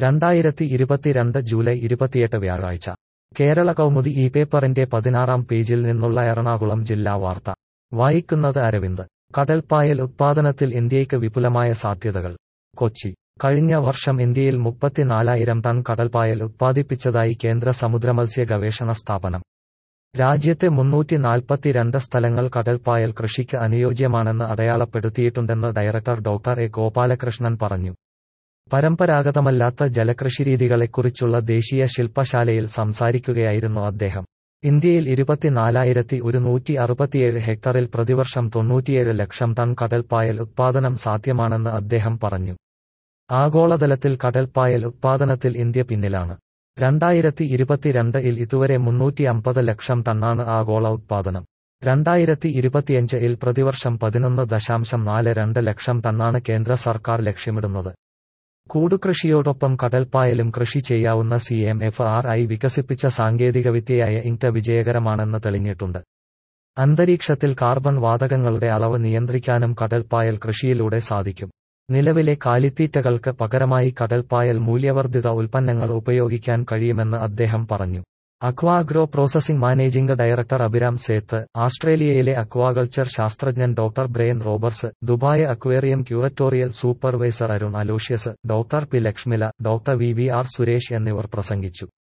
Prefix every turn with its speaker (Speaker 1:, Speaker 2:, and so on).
Speaker 1: രണ്ടായിരത്തി ഇരുപത്തിരണ്ട് ജൂലൈ ഇരുപത്തിയെട്ട് വ്യാഴാഴ്ച കേരള കൗമുദി ഈ പേപ്പറിന്റെ പതിനാറാം പേജിൽ നിന്നുള്ള എറണാകുളം ജില്ലാ വാർത്ത വായിക്കുന്നത് അരവിന്ദ് കടൽപ്പായൽ ഉത്പാദനത്തിൽ ഇന്ത്യയ്ക്ക് വിപുലമായ സാധ്യതകൾ കൊച്ചി കഴിഞ്ഞ വർഷം ഇന്ത്യയിൽ മുപ്പത്തിനാലായിരം ടൺ കടൽപ്പായൽ ഉത്പാദിപ്പിച്ചതായി കേന്ദ്ര സമുദ്രമത്സ്യ ഗവേഷണ സ്ഥാപനം രാജ്യത്തെ മുന്നൂറ്റി നാൽപ്പത്തിരണ്ട് സ്ഥലങ്ങൾ കടൽപ്പായൽ കൃഷിക്ക് അനുയോജ്യമാണെന്ന് അടയാളപ്പെടുത്തിയിട്ടുണ്ടെന്ന് ഡയറക്ടർ ഡോക്ടർ എ ഗോപാലകൃഷ്ണൻ പറഞ്ഞു പരമ്പരാഗതമല്ലാത്ത ജലകൃഷിരീതികളെക്കുറിച്ചുള്ള ദേശീയ ശില്പശാലയിൽ സംസാരിക്കുകയായിരുന്നു അദ്ദേഹം ഇന്ത്യയിൽ ഇരുപത്തിനാലായിരത്തി ഒരുന്നൂറ്റി അറുപത്തിയേഴ് ഹെക്ടറിൽ പ്രതിവർഷം തൊണ്ണൂറ്റിയേഴ് ലക്ഷം ടൺ കടൽപ്പായൽ ഉത്പാദനം സാധ്യമാണെന്ന് അദ്ദേഹം പറഞ്ഞു ആഗോളതലത്തിൽ കടൽപ്പായൽ ഉത്പാദനത്തിൽ ഇന്ത്യ പിന്നിലാണ് രണ്ടായിരത്തി ഇരുപത്തിരണ്ട് ഇൽ ഇതുവരെ മുന്നൂറ്റി അമ്പത് ലക്ഷം ടണ്ണാണ് ആഗോള ഉത്പാദനം രണ്ടായിരത്തി ഇരുപത്തിയഞ്ച് ഇൽ പ്രതിവർഷം പതിനൊന്ന് ദശാംശം നാല് രണ്ട് ലക്ഷം ടണ്ണാണ് കേന്ദ്ര സർക്കാർ ലക്ഷ്യമിടുന്നത് കൂടുകൃഷിയോടൊപ്പം കടൽപ്പായലും കൃഷി ചെയ്യാവുന്ന C M F R I വികസിപ്പിച്ച സാങ്കേതികവിദ്യയായ ഇൻറ്റ വിജയകരമാണെന്ന് തെളിഞ്ഞിട്ടുണ്ട് അന്തരീക്ഷത്തിൽ കാർബൺ വാതകങ്ങളുടെ അളവ് നിയന്ത്രിക്കാനും കടൽപ്പായൽ കൃഷിയിലൂടെ സാധിക്കും നിലവിലെ കാലിത്തീറ്റകൾക്ക് പകരമായി കടൽപ്പായൽ മൂല്യവർദ്ധിത ഉൽപ്പന്നങ്ങൾ ഉപയോഗിക്കാൻ കഴിയുമെന്ന് അദ്ദേഹം പറഞ്ഞു Aquagro processing managing director Abhiram Seth ആസ്ട്രേലിയയിലെ അക്വാകൾച്ചർ ശാസ്ത്രജ്ഞൻ doctor Brian Roberts Dubai aquarium curatorial supervisor Arun Aloysius doctor P Lakshmila doctor V V R Suresh എന്നിവർ പ്രസംഗിച്ചു